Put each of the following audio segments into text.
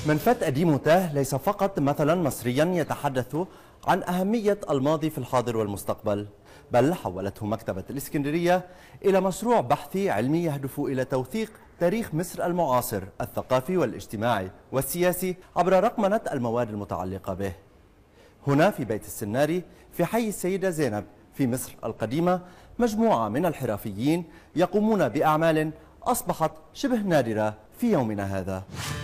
منفت أديموته ليس فقط مثلا مصريا يتحدث عن أهمية الماضي في الحاضر والمستقبل بل حولته مكتبة الإسكندرية إلى مشروع بحثي علمي يهدف إلى توثيق تاريخ مصر المعاصر الثقافي والاجتماعي والسياسي عبر رقمنة المواد المتعلقة به هنا في بيت السناري في حي السيدة زينب في مصر القديمة مجموعة من الحرفيين يقومون بأعمال أصبحت شبه نادرة في يومنا هذا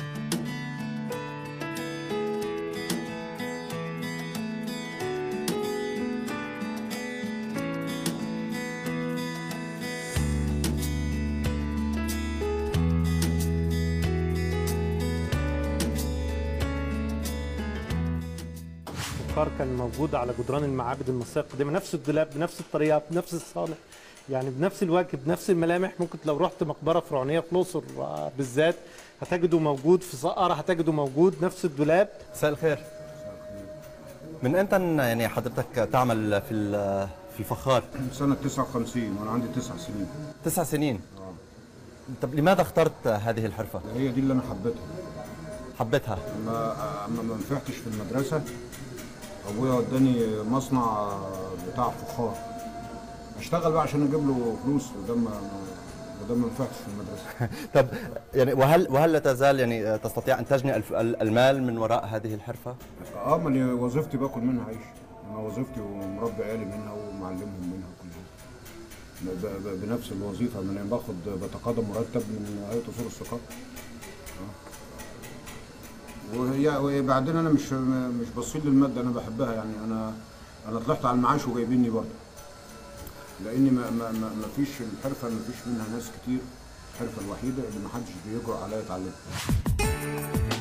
الفخار كان موجود على جدران المعابد المصريه القديمه نفس الدولاب بنفس الطريقه بنفس الصالح يعني بنفس الوجه بنفس الملامح ممكن لو رحت مقبره فرعونيه في الاقصر آه، بالذات هتجده موجود في سقاره هتجده موجود نفس الدولاب مساء الخير من امتى يعني حضرتك تعمل في ال- في الفخار؟ سنة 59 وأنا عندي تسع سنين تسع سنين طب لماذا اخترت هذه الحرفة؟ هي دي اللي أنا حبيتها حبيتها ما ما ما نفعتش في المدرسة أبويا وداني مصنع بتاع فخار أشتغل بقى عشان أجيب له فلوس وده ما وده ما نفعتش في المدرسة طب يعني وهل وهل لا تزال يعني تستطيع ان تجني الف- المال من وراء هذه الحرفة؟ اه ما أنا وظيفتي باكل منها عيش انا وظيفتي ومربي عيالي منها ومعلمهم منها كلها ب- ب- بنفس الوظيفه من باخد بتقاضى مرتب من هيئه اصول الثقافه آه. وهي وبعدين انا مش مش بصيل للماده انا بحبها يعني انا انا طلعت على المعاش وجايبيني برضه لان ما ما ما ما فيش الحرفه ما فيش منها ناس كتير الحرفه الوحيده اللي ما حدش بيجرؤ عليها يتعلمها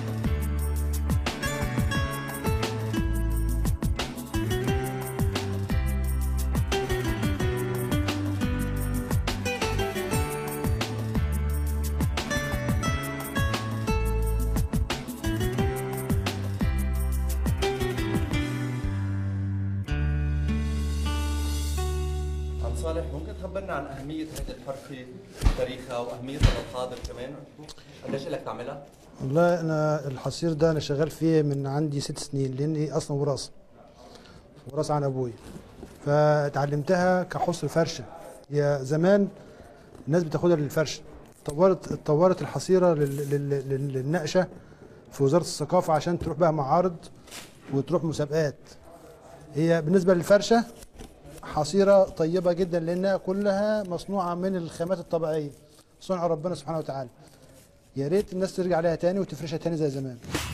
عم صالح ممكن تخبرنا عن أهمية هذه الحرفة في تاريخها وأهميتها للحاضر كمان؟ قديش لك تعملها؟ والله انا الحصير ده انا شغال فيه من عندي ست سنين لاني اصلا وراثه وراثه عن ابويا فتعلمتها كحصر فرشه هي زمان الناس بتاخدها للفرشه طورت اتطورت الحصيره لل- لل- لل- للنقشه في وزاره الثقافه عشان تروح بقى معارض وتروح مسابقات هي بالنسبه للفرشه حصيره طيبه جدا لانها كلها مصنوعه من الخامات الطبيعيه صنع ربنا سبحانه وتعالى يا ريت الناس ترجع عليها تاني وتفرشها تاني زي زمان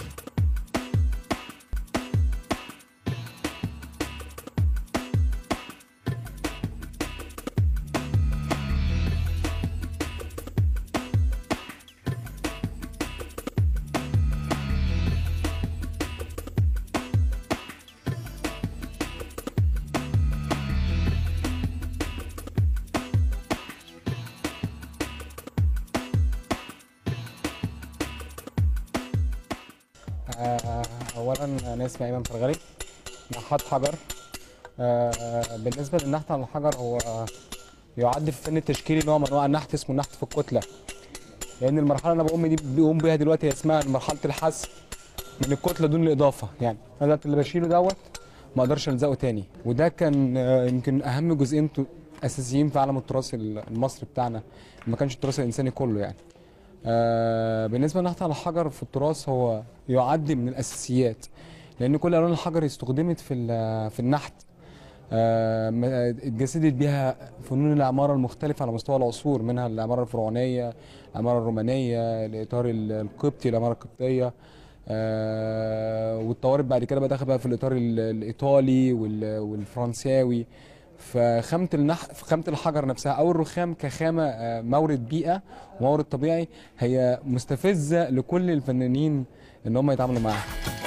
آه، اولا انا اسمي ايمن فرغلي نحات حجر آه، بالنسبه للنحت على الحجر هو يعد في الفن التشكيلي نوع من انواع النحت اسمه النحت في الكتله لان المرحله اللي انا بقوم دي بقوم بيها دلوقتي هي اسمها مرحله الحذف من الكتله دون الاضافه يعني انا دلوقتي اللي بشيله دوت ما اقدرش الزقه تاني وده كان آه، يمكن اهم جزئين تو- اساسيين في عالم التراث المصري بتاعنا ما كانش التراث الانساني كله يعني آه، بالنسبه للنحت على الحجر في التراث هو يعد من الاساسيات لان كل الوان الحجر استخدمت في ال- في النحت آه، م- اتجسدت بيها فنون العماره المختلفه على مستوى العصور منها العماره الفرعونيه العماره الرومانيه الاطار ال- القبطي العماره القبطيه آه، واتطورت بعد كده بقى داخل بقى في الاطار ال- الايطالي وال- والفرنساوي فخامه النح في خامه الحجر نفسها او الرخام كخامه آه، مورد بيئه ومورد طبيعي هي مستفزه لكل الفنانين ان هم يتعاملوا معاها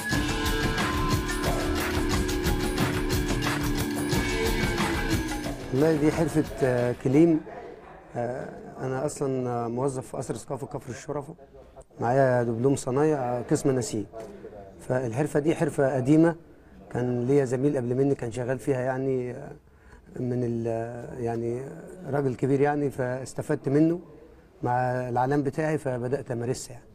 والله دي حرفة آه، كليم آه، أنا أصلا آه، موظف في قصر ثقافة كفر الشرفة معايا دبلوم صنايع آه، قسم نسيج فالحرفة دي حرفة قديمة كان ليا زميل قبل مني كان شغال فيها يعني آه، من ال يعني راجل كبير يعني فاستفدت منه مع العلام بتاعي فبدأت أمارسها يعني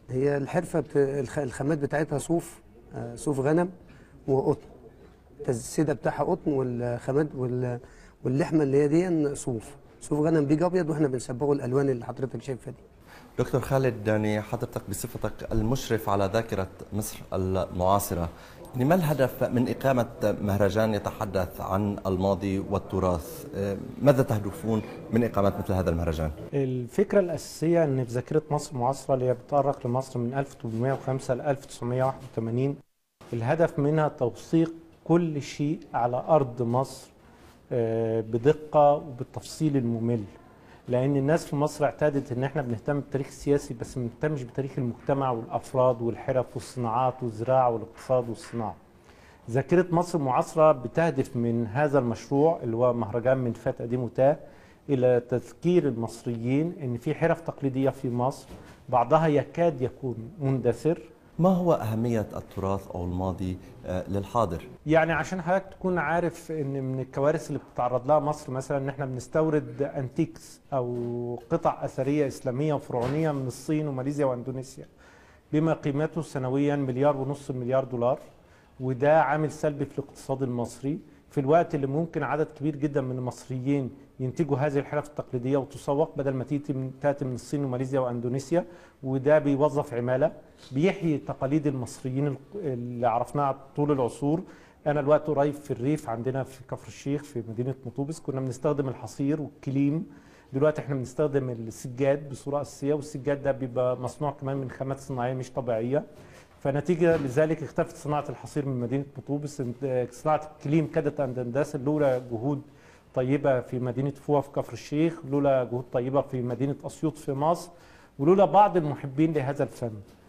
هي الحرفه بت... الخ- الخامات بتاعتها صوف آه، صوف غنم وقطن التسديده بتاعها قطن والخامات وال... واللحمه اللي هي دي صوف صوف غنم بيج ابيض واحنا بنصبغه الالوان اللي حضرتك شايفها دي دكتور خالد يعني حضرتك بصفتك المشرف على ذاكرة مصر المعاصرة يعني ما الهدف من إقامة مهرجان يتحدث عن الماضي والتراث آه، ماذا تهدفون من إقامة مثل هذا المهرجان الفكرة الأساسية إن في ذاكرة مصر المعاصرة اللي هي بتؤرخ لمصر من 1805 ل 1981 الهدف منها توثيق كل شيء على أرض مصر آه، بدقة وبالتفصيل الممل لأن الناس في مصر اعتادت إن إحنا بنهتم بالتاريخ السياسي بس ما بنهتمش بتاريخ المجتمع والأفراد والحرف والصناعات والزراعة والاقتصاد والصناعة. ذاكرة مصر المعاصرة بتهدف من هذا المشروع اللي هو مهرجان من فات قديم وتاه إلى تذكير المصريين إن في حرف تقليدية في مصر بعضها يكاد يكون مندثر ما هو أهمية التراث أو الماضي آه، للحاضر يعني عشان حضرتك تكون عارف ان من الكوارث اللي بتتعرض لها مصر مثلا ان احنا بنستورد انتيكس او قطع اثريه اسلاميه وفرعونيه من الصين وماليزيا واندونيسيا بما قيمته سنويا مليار ونص مليار دولار وده عامل سلبي في الاقتصاد المصري في الوقت اللي ممكن عدد كبير جدا من المصريين ينتجوا هذه الحرف التقليديه وتسوق بدل ما تيجي من تاتي من الصين وماليزيا واندونيسيا وده بيوظف عماله بيحيي تقاليد المصريين اللي عرفناها طول العصور انا الوقت قريب في الريف عندنا في كفر الشيخ في مدينه مطوبس كنا بنستخدم الحصير والكليم دلوقتي احنا بنستخدم السجاد بصوره اساسيه والسجاد ده بيبقى مصنوع كمان من خامات صناعيه مش طبيعيه فنتيجه لذلك اختفت صناعه الحصير من مدينه مطوبس صناعه الكليم كادت ان تندثر لولا جهود طيبه في مدينه فوها في كفر الشيخ لولا جهود طيبه في مدينه اسيوط في مصر ولولا بعض المحبين لهذا الفن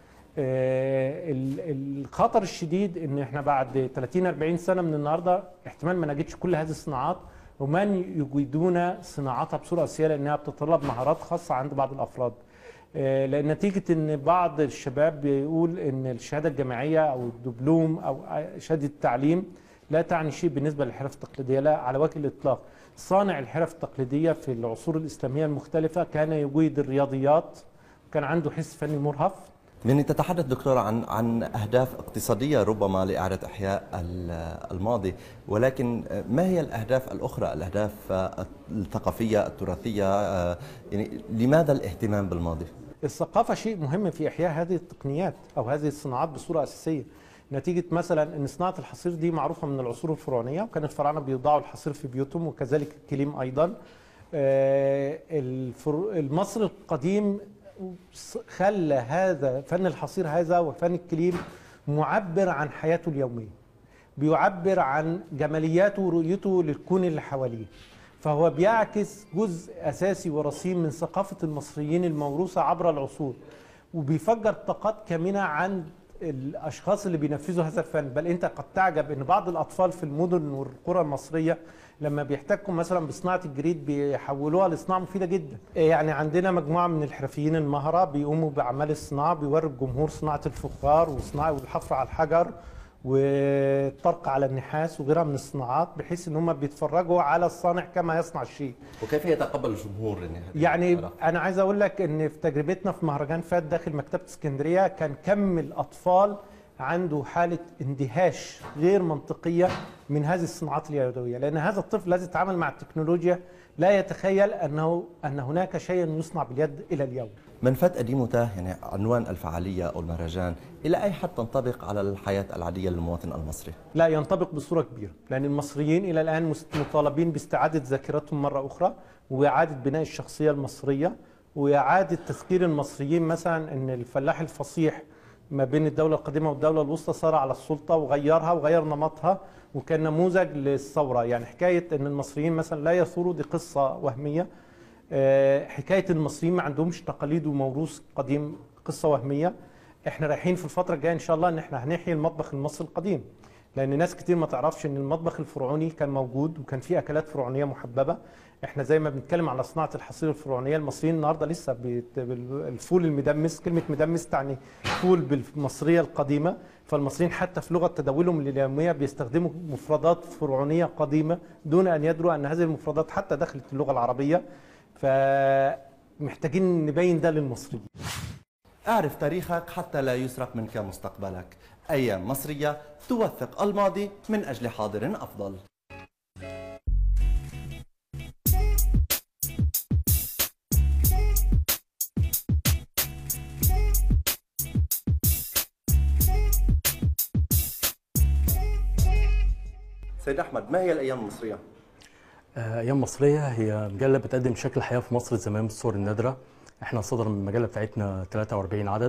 آه، ال- الخطر الشديد ان احنا بعد 30 40 سنه من النهارده احتمال ما نجدش كل هذه الصناعات ومن يجيدون صناعتها بصوره اساسيه لانها بتتطلب مهارات خاصه عند بعض الافراد آه، لان نتيجه ان بعض الشباب بيقول ان الشهاده الجامعيه او الدبلوم او شهاده التعليم لا تعني شيء بالنسبه للحرف التقليديه لا على وجه الاطلاق صانع الحرف التقليديه في العصور الاسلاميه المختلفه كان يجيد الرياضيات وكان عنده حس فني مرهف يعني تتحدث دكتور عن عن اهداف اقتصاديه ربما لاعاده احياء ال- الماضي ولكن ما هي الاهداف الاخرى الاهداف آه، الثقافيه التراثيه آه، يعني لماذا الاهتمام بالماضي الثقافة شيء مهم في إحياء هذه التقنيات أو هذه الصناعات بصورة أساسية نتيجة مثلا أن صناعة الحصير دي معروفة من العصور الفرعونية وكان الفراعنة بيوضعوا الحصير في بيوتهم وكذلك الكليم أيضا آه، الفر- المصري القديم خلى هذا فن الحصير هذا وفن الكليم معبر عن حياته اليومية بيعبر عن جمالياته ورؤيته للكون اللي حواليه فهو بيعكس جزء اساسي ورصين من ثقافه المصريين الموروثه عبر العصور وبيفجر طاقات كامنه عند الاشخاص اللي بينفذوا هذا الفن بل انت قد تعجب ان بعض الاطفال في المدن والقرى المصريه لما بيحتكوا مثلا بصناعه الجريد بيحولوها لصناعه مفيده جدا يعني عندنا مجموعه من الحرفيين المهره بيقوموا باعمال الصناعه بيوروا الجمهور صناعه الفخار وصناعه والحفر على الحجر والطرق على النحاس وغيرها من الصناعات بحيث ان هم بيتفرجوا على الصانع كما يصنع الشيء وكيف يتقبل الجمهور يعني هذه يعني العلاقة؟ انا عايز اقول لك ان في تجربتنا في مهرجان فات داخل مكتبه اسكندريه كان كم الاطفال عنده حاله اندهاش غير منطقيه من هذه الصناعات اليدويه لان هذا الطفل الذي يتعامل مع التكنولوجيا لا يتخيل انه ان هناك شيء يصنع باليد الى اليوم منفات قديم وتاه يعني عنوان الفعاليه او المهرجان الى اي حد تنطبق على الحياه العاديه للمواطن المصري لا ينطبق بصوره كبيره لان المصريين الى الان مست- مطالبين باستعاده ذاكرتهم مره اخرى واعاده بناء الشخصيه المصريه واعاده تذكير المصريين مثلا ان الفلاح الفصيح ما بين الدوله القديمه والدوله الوسطى صار على السلطه وغيرها وغير نمطها وكان نموذج للثوره يعني حكايه ان المصريين مثلا لا يثوروا دي قصه وهميه آه، حكايه المصريين ما عندهمش تقاليد وموروث قديم قصه وهميه احنا رايحين في الفتره الجايه ان شاء الله ان احنا هنحيي المطبخ المصري القديم لان ناس كتير ما تعرفش ان المطبخ الفرعوني كان موجود وكان فيه اكلات فرعونيه محببه احنا زي ما بنتكلم على صناعه الحصير الفرعونيه المصريين النهارده لسه بيت- بال- الفول المدمس كلمه مدمس تعني فول بالمصريه القديمه فالمصريين حتى في لغه تداولهم اليوميه بيستخدموا مفردات فرعونيه قديمه دون ان يدروا ان هذه المفردات حتى دخلت اللغه العربيه فمحتاجين نبين ده للمصريين اعرف تاريخك حتى لا يسرق منك مستقبلك أيام مصرية توثق الماضي من أجل حاضر أفضل سيد أحمد ما هي الأيام المصرية؟ آه، أيام مصرية هي مجلة بتقدم شكل الحياة في مصر زمان بالصور النادرة احنا صدر من المجلة بتاعتنا 43 عدد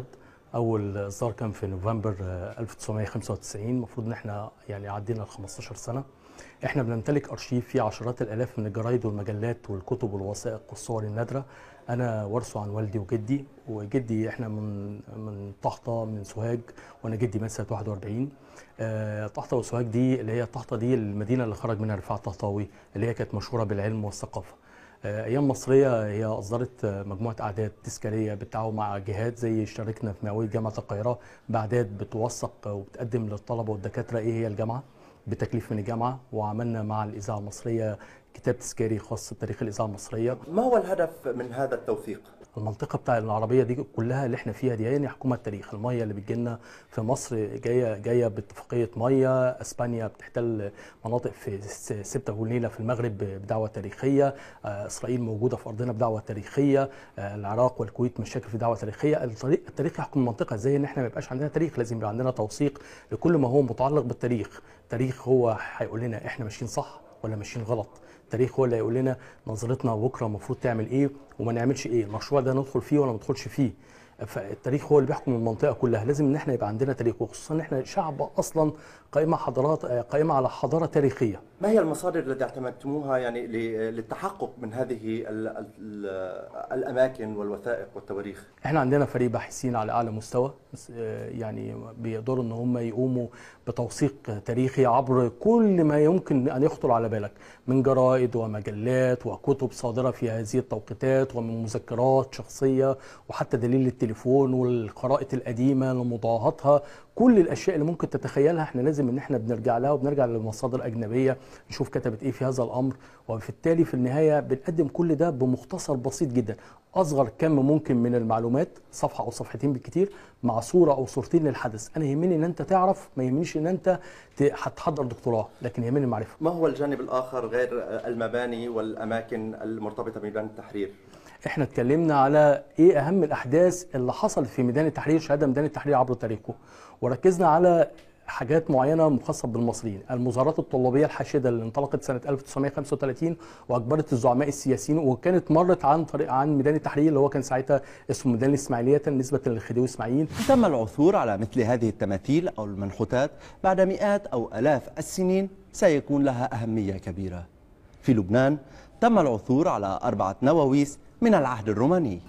أول إصدار كان في نوفمبر آه، 1995 المفروض إن احنا يعني عدينا ال 15 سنة احنا بنمتلك أرشيف فيه عشرات الآلاف من الجرايد والمجلات والكتب والوثائق والصور النادرة أنا ورثه عن والدي وجدي وجدي احنا من من طحطة من سوهاج وأنا جدي مات سنة 41 آه، طحطة وسوهاج دي اللي هي طحطة دي المدينة اللي خرج منها رفاعة الطهطاوي اللي هي كانت مشهورة بالعلم والثقافة آه، أيام مصرية هي أصدرت آه، مجموعة أعداد تذكارية بالتعاون مع جهات زي اشتركنا في مئوية جامعة القاهرة بأعداد بتوثق وبتقدم للطلبة والدكاترة إيه هي الجامعة بتكليف من الجامعة وعملنا مع الإذاعة المصرية كتاب تذكاري خاص بتاريخ الإذاعة المصرية ما هو الهدف من هذا التوثيق؟ المنطقة بتاع العربية دي كلها اللي احنا فيها دي يعني يحكمها التاريخ المية اللي بتجيلنا في مصر جاية جاية باتفاقية مية اسبانيا بتحتل مناطق في س- ستة ونيلة في المغرب بدعوة تاريخية آه، اسرائيل موجودة في ارضنا بدعوة تاريخية آه، العراق والكويت مشاكل في دعوة تاريخية الطريق التاريخ يحكم المنطقة ازاي ان احنا ما يبقاش عندنا تاريخ لازم يبقى عندنا توثيق لكل ما هو متعلق بالتاريخ التاريخ هو هيقول لنا احنا ماشيين صح ولا ماشيين غلط التاريخ هو اللي هيقول لنا نظرتنا بكره المفروض تعمل ايه وما نعملش ايه المشروع ده ندخل فيه ولا ما ندخلش فيه فالتاريخ هو اللي بيحكم المنطقه كلها لازم ان احنا يبقى عندنا تاريخ وخصوصا ان احنا شعب اصلا قائمه حضارات قائمه على حضاره تاريخيه ما هي المصادر التي اعتمدتموها يعني ل- للتحقق من هذه ال ال الأماكن والوثائق والتواريخ؟ احنا عندنا فريق باحثين على اعلى مستوى آه، يعني بيقدروا ان هم يقوموا بتوثيق تاريخي عبر كل ما يمكن ان يخطر على بالك من جرائد ومجلات وكتب صادره في هذه التوقيتات ومن مذكرات شخصيه وحتى دليل التليفون والخرائط القديمه لمضاهاتها كل الاشياء اللي ممكن تتخيلها احنا لازم ان احنا بنرجع لها وبنرجع لمصادر اجنبيه نشوف كتبت ايه في هذا الامر وبالتالي في النهايه بنقدم كل ده بمختصر بسيط جدا اصغر كم ممكن من المعلومات صفحه او صفحتين بالكتير مع صوره او صورتين للحدث انا يهمني ان انت تعرف ما يهمنيش ان انت ت- هتحضر دكتوراه لكن يهمني المعرفه ما هو الجانب الآخر غير المباني والأماكن المرتبطة بميدان التحرير؟ احنا اتكلمنا على ايه اهم الاحداث اللي حصلت في ميدان التحرير شهاده ميدان التحرير عبر تاريخه وركزنا على حاجات معينه مخصصه بالمصريين المظاهرات الطلابيه الحاشده اللي انطلقت سنه 1935 واجبرت الزعماء السياسيين وكانت مرت عن طريق عن ميدان التحرير اللي هو كان ساعتها اسمه ميدان الاسماعيليه نسبه للخديوي اسماعيل تم العثور على مثل هذه التماثيل أو المنحوتات بعد مئات أو ألاف السنين سيكون لها أهمية كبيرة في لبنان تم العثور على أربعة نواويس من العهد الروماني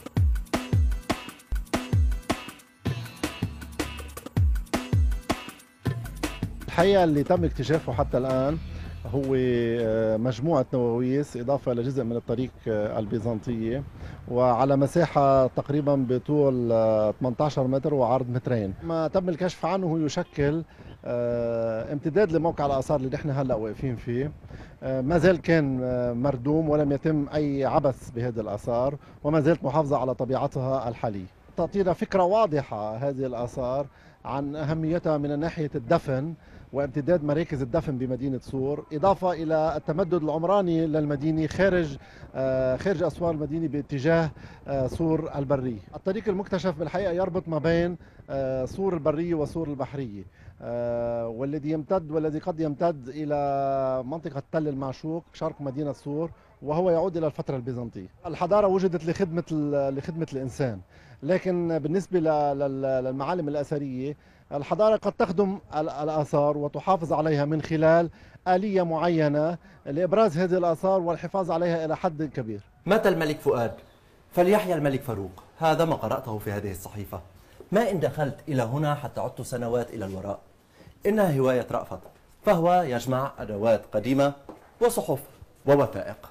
الحقيقة اللي تم اكتشافه حتى الآن هو آه، مجموعة نواويس إضافة لجزء من الطريق آه، البيزنطية وعلى مساحة تقريبا بطول آه، 18 متر وعرض مترين ما تم الكشف عنه هو يشكل آه، امتداد لموقع الآثار اللي نحن هلأ واقفين فيه آه، ما زال كان آه، مردوم ولم يتم أي عبث بهذه الآثار وما زالت محافظة على طبيعتها الحالية تعطينا فكرة واضحة هذه الآثار عن أهميتها من ناحية الدفن وامتداد مراكز الدفن بمدينة صور إضافة إلى التمدد العمراني للمدينة خارج آه، خارج أسوار المدينة باتجاه آه، صور البرية الطريق المكتشف بالحقيقة يربط ما بين آه، صور البرية وصور البحرية آه، والذي يمتد والذي قد يمتد إلى منطقة تل المعشوق شرق مدينة صور وهو يعود إلى الفترة البيزنطية الحضارة وجدت لخدمة ال- لخدمة الإنسان لكن بالنسبة ل- لل- للمعالم الأثرية الحضارة قد تخدم ال- الآثار وتحافظ عليها من خلال آلية معينة لإبراز هذه الآثار والحفاظ عليها إلى حد كبير مات الملك فؤاد فليحيا الملك فاروق هذا ما قرأته في هذه الصحيفة ما إن دخلت إلى هنا حتى عدت سنوات إلى الوراء إنها هواية رأفت فهو يجمع أدوات قديمة وصحف ووثائق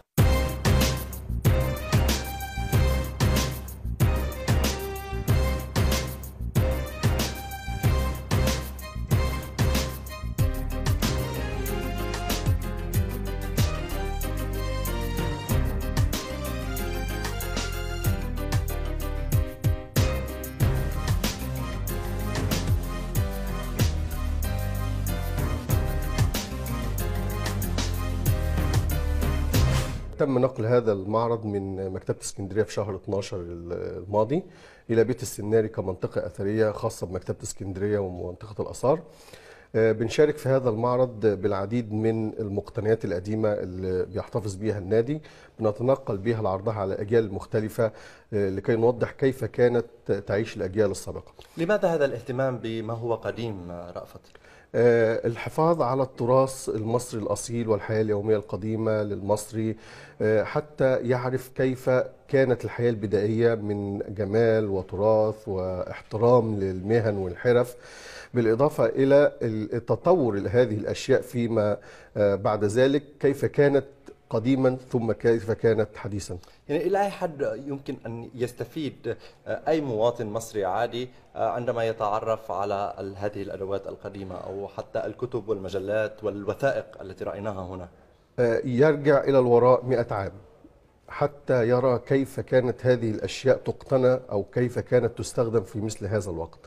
تم نقل هذا المعرض من مكتبة اسكندرية في شهر 12 الماضي إلى بيت السناري كمنطقة أثرية خاصة بمكتبة اسكندرية ومنطقة الآثار آه، بنشارك في هذا المعرض بالعديد من المقتنيات القديمة اللي بيحتفظ بها النادي بنتنقل بها لعرضها على أجيال مختلفة آه، لكي نوضح كيف كانت تعيش الأجيال السابقة لماذا هذا الاهتمام بما هو قديم رأفت؟ آه، الحفاظ على التراث المصري الأصيل والحياة اليومية القديمة للمصري آه، حتى يعرف كيف كانت الحياة البدائية من جمال وتراث واحترام للمهن والحرف بالإضافة إلى التطور لهذه الأشياء فيما آه، بعد ذلك كيف كانت قديما ثم كيف كانت حديثا يعني إلى أي حد يمكن أن يستفيد أي مواطن مصري عادي عندما يتعرف على هذه الأدوات القديمة أو حتى الكتب والمجلات والوثائق التي رأيناها هنا آه، يرجع إلى الوراء مئة عام حتى يرى كيف كانت هذه الأشياء تقتنى أو كيف كانت تستخدم في مثل هذا الوقت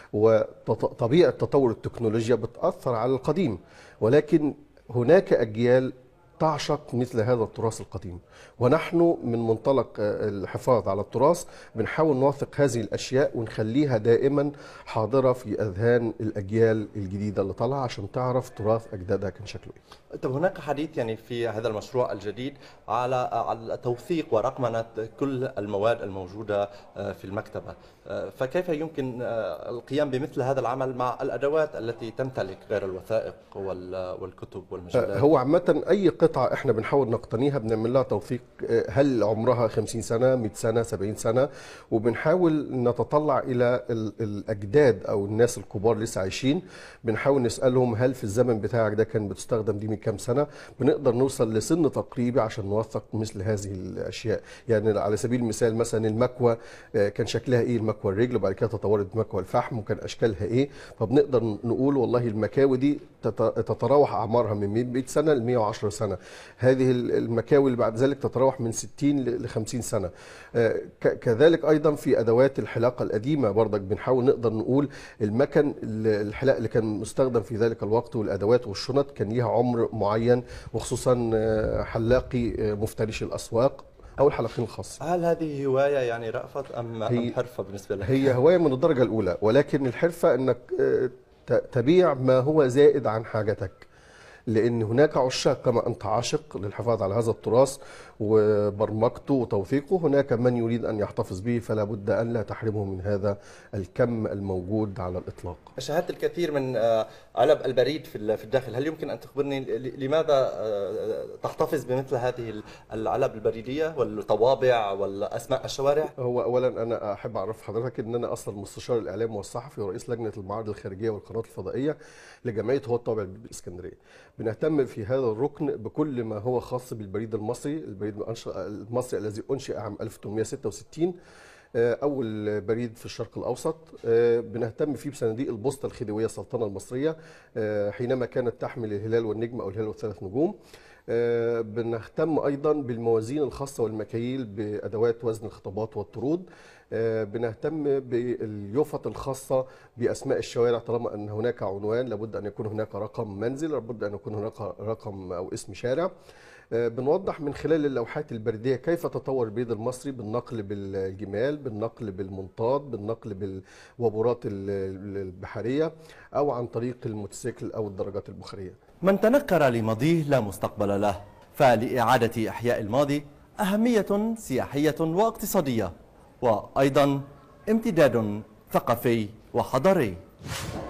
وطبيعة تطور التكنولوجيا بتأثر على القديم ولكن هناك أجيال تعشق مثل هذا التراث القديم ونحن من منطلق آه، الحفاظ على التراث بنحاول نوثق هذه الأشياء ونخليها دائما حاضرة في أذهان الأجيال الجديدة اللي طالعة عشان تعرف تراث أجدادها كان شكله إيه طب هناك حديث يعني في هذا المشروع الجديد على على توثيق ورقمنة كل المواد الموجودة آه، في المكتبة آه، فكيف يمكن القيام بمثل هذا العمل مع الأدوات التي تمتلك غير الوثائق والكتب والمجلات هو عامة أي قطعة احنا بنحاول نقتنيها بنعمل لها توثيق آه، هل عمرها 50 سنة 100 سنة 70 سنة وبنحاول نتطلع إلى الأجداد أو الناس الكبار لسه عايشين بنحاول نسألهم هل في الزمن بتاعك ده كان بتستخدم دي من كام سنة بنقدر نوصل لسن تقريبي عشان نوثق مثل هذه الأشياء يعني على سبيل المثال مثلا المكوى آه، كان شكلها إيه المكوى الرجل وبعد كده تطورت مكوى الفحم وكان أشكالها إيه فبنقدر نقول والله المكاوي دي تتراوح أعمارها من 100 سنة ل 110 سنة هذه المكاوي اللي بعد ذلك تتراوح من 60 ل 50 سنة آه، كذلك أيضا في أدوات الحلاقة القديمة برضك بنحاول نقدر نقول المكن الحلاق اللي كان مستخدم في ذلك الوقت والأدوات والشنط كان ليها عمر معين وخصوصا آه، حلاقي آه، مفترش الأسواق او الحلاقين الخاص هل هذه هوايه يعني رأفت ام هي حرفه بالنسبه لك هي هوايه من الدرجه الاولى ولكن الحرفه انك تبيع ما هو زائد عن حاجتك لان هناك عشاق كما انت عاشق للحفاظ على هذا التراث وبرمجته وتوثيقه هناك من يريد ان يحتفظ به فلا بد ان لا تحرمه من هذا الكم الموجود على الاطلاق. شاهدت الكثير من آه، علب البريد في الداخل، هل يمكن ان تخبرني لماذا آه، تحتفظ بمثل هذه العلب البريديه والطوابع والاسماء الشوارع؟ هو اولا انا احب اعرف حضرتك ان انا اصلا مستشار الاعلام والصحفي ورئيس لجنه المعارض الخارجيه والقنوات الفضائيه لجمعيه هو الطابع بالاسكندريه. بنهتم في هذا الركن بكل ما هو خاص بالبريد المصري، البريد المصري الذي انشئ عام 1866 آه، اول بريد في الشرق الاوسط آه، بنهتم فيه بصناديق البوسطه الخديويه السلطنه المصريه آه، حينما كانت تحمل الهلال والنجم او الهلال والثلاث نجوم بنهتم ايضا بالموازين الخاصه والمكاييل بادوات وزن الخطابات والطرود آه، بنهتم باليوفط الخاصة بأسماء الشوارع طالما أن هناك عنوان لابد أن يكون هناك رقم منزل لابد أن يكون هناك رقم أو اسم شارع آه، بنوضح من خلال اللوحات البريديه كيف تطور البريد المصري بالنقل بالجمال بالنقل بالمنطاد بالنقل بالوابورات البحريه او عن طريق الموتوسيكل او الدراجات البخاريه من تنكر لماضيه لا مستقبل له فلإعادة إحياء الماضي أهمية سياحية واقتصادية وأيضا امتداد ثقافي وحضاري